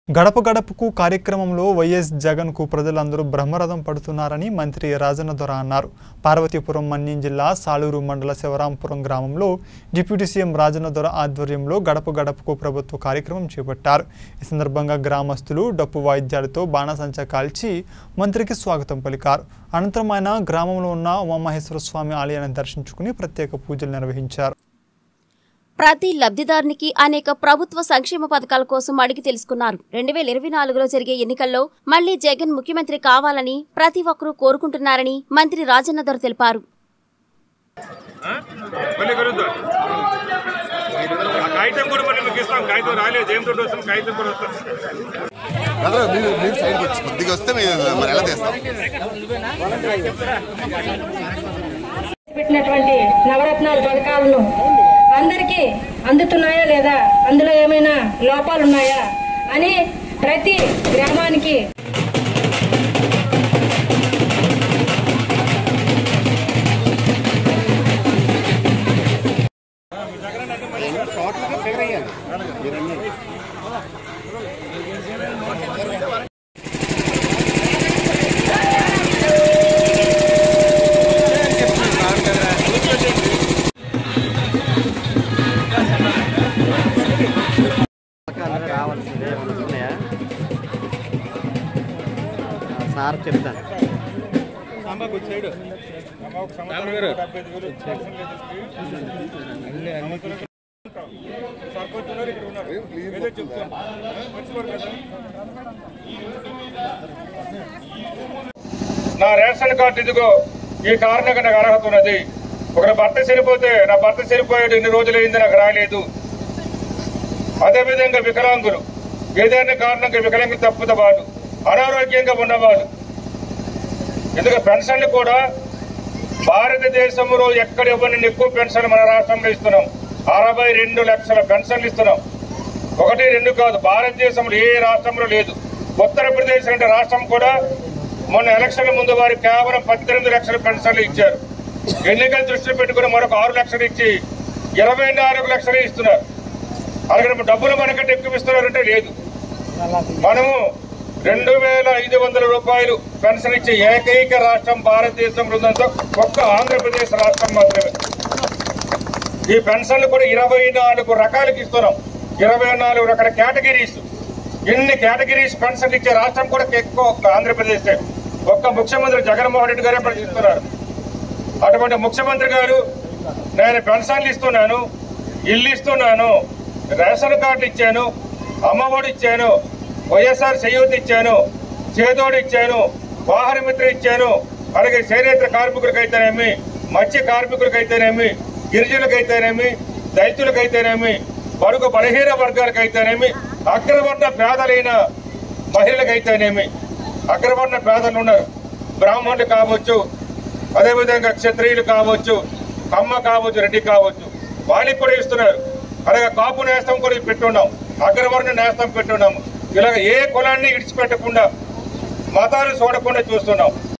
గడప గడపకు కార్యక్రమంలో వైఎస్ జగన్కు ప్రజలందరూ బ్రహ్మరథం పడుతున్నారని మంత్రి రాజన్న దొర అన్నారు పార్వతీపురం మన్యం జిల్లా సాలూరు మండల శివరాంపురం గ్రామంలో డిప్యూటీ సీఎం రాజన్న దొర ఆధ్వర్యంలో గడప గడపకు ప్రభుత్వ కార్యక్రమం చేపట్టారు ఈ సందర్భంగా గ్రామస్తులు డప్పు వాయిద్యాలతో బాణసంచా కాల్చి మంత్రికి స్వాగతం పలికారు అనంతరం ఆయన గ్రామంలో ఉన్న ఉమామహేశ్వర స్వామి ఆలయాన్ని దర్శించుకుని ప్రత్యేక పూజలు నిర్వహించారు ప్రతి లబ్ధిదారునికి అనేక ప్రభుత్వ సంక్షేమ పథకాల కోసం అడిగి తెలుసుకున్నారు రెండు వేల ఇరవై నాలుగులో జరిగే ఎన్నికల్లో మళ్లీ జగన్ ముఖ్యమంత్రి కావాలని ప్రతి ఒక్కరూ కోరుకుంటున్నారని మంత్రి రాజన్నదర్ తెలిపారు మళ్ళీ కలుద్దాం ఆ కాగితం కూడా మళ్ళీ మీకు ఇస్తాం కాగితం రాలేదు ఏం తోటి వస్తాం కాగితం కూడా వస్తాం బ్రదర్ మీరు మీరు సైడ్కి వచ్చి కొద్దిగా వస్తే మీరు మరి ఎలా తీస్తాం పెట్టినటువంటి నవరత్నాల పథకాలను అందరికీ అందుతున్నాయా లేదా అందులో ఏమైనా లోపాలు ఉన్నాయా అని ప్రతి గ్రామానికి అందరూ రావాల్సిందే ఏమన్నా ఉన్నాయా ఆ, సార్ చెప్తాను నా రేషన్ కార్డు ఇదిగో ఈ కారణంగా నాకు అర్హత ఉన్నది ఒకరి భర్త చనిపోతే నా భర్త చనిపోయాడు ఇన్ని రోజులైంది నాకు రాలేదు అదేవిధంగా వికలాంగులు ఏదైనా కారణంగా వికలాంగులు తప్పుత వాళ్ళు అనారోగ్యంగా ఉన్నవాళ్ళు ఎందుకంటే పెన్షన్లు కూడా భారతదేశంలో ఎక్కడ ఇవ్వని ఎక్కువ పెన్షన్ మన రాష్ట్రంలో ఇస్తున్నాం అరవై రెండు లక్షల పెన్షన్లు ఇస్తున్నాం ఒకటి రెండు కాదు భారతదేశంలో ఏ రాష్ట్రంలో లేదు ఉత్తరప్రదేశ్ అంటే రాష్ట్రం కూడా మొన్న ఎలక్షన్ల ముందు వారు కేవలం పద్దెనిమిది లక్షల పెన్షన్లు ఇచ్చారు ఎన్నికలు దృష్టిలో పెట్టుకుని మరొక ఆరు లక్షలు ఇచ్చి ఇరవై నాలుగు లక్షలు ఇస్తున్నారు అలాగే డబ్బులు మనకంటే ఎక్కువ ఇస్తున్నారంటే లేదు మనము రెండు వేల ఐదు వందల రూపాయలు పెన్షన్ ఇచ్చే ఏకైక రాష్ట్రం భారతదేశం ఉందంతో ఒక్క ఆంధ్రప్రదేశ్ రాష్ట్రం మాత్రమే ఈ పెన్షన్లు కూడా ఇరవై నాలుగు రకాలకి ఇస్తున్నాం ఇరవై నాలుగు రకాల కేటగిరీస్ ఎన్ని కేటగిరీస్ పెన్షన్లు ఇచ్చే రాష్ట్రం కూడా ఎక్కువ ఒక్క ఆంధ్రప్రదేశ్ ఒక్క ముఖ్యమంత్రి జగన్మోహన్ రెడ్డి గారే ప్రకటిస్తున్నారు అటువంటి ముఖ్యమంత్రి గారు నేను పెన్షన్లు ఇస్తున్నాను ఇల్లు ఇస్తున్నాను రేషన్ కార్డు ఇచ్చాను అమ్మఒడి ఇచ్చాను వైఎస్ఆర్ చేయూత ఇచ్చాను చేదోడు ఇచ్చాను వాహన మిత్ర ఇచ్చాను అలాగే చేనేత కార్మికులకైతేనేమి మత్స్య కార్మికులకైతేనేమి గిరిజనులకైతేనేమి దళితులకైతేనేమి బడుగు బలహీన వర్గాలకైతేనేమి అగ్రవర్ణ పేదలైన మహిళలకైతేనేమి అగ్రవర్ణ పేదలు ఉన్నారు బ్రాహ్మణులు కావచ్చు అదేవిధంగా క్షత్రియులు కావచ్చు కమ్మ కావచ్చు రెడ్డి కావచ్చు వాళ్ళకి కూడా ఇస్తున్నారు అలాగే కాపు నేస్తం కూడా పెట్టున్నాం అగ్రవర్ణ నేస్తం పెట్టున్నాము ఇలాగ ఏ కులాన్ని ఇడిచిపెట్టకుండా మతాలు చూడకుండా చూస్తున్నాం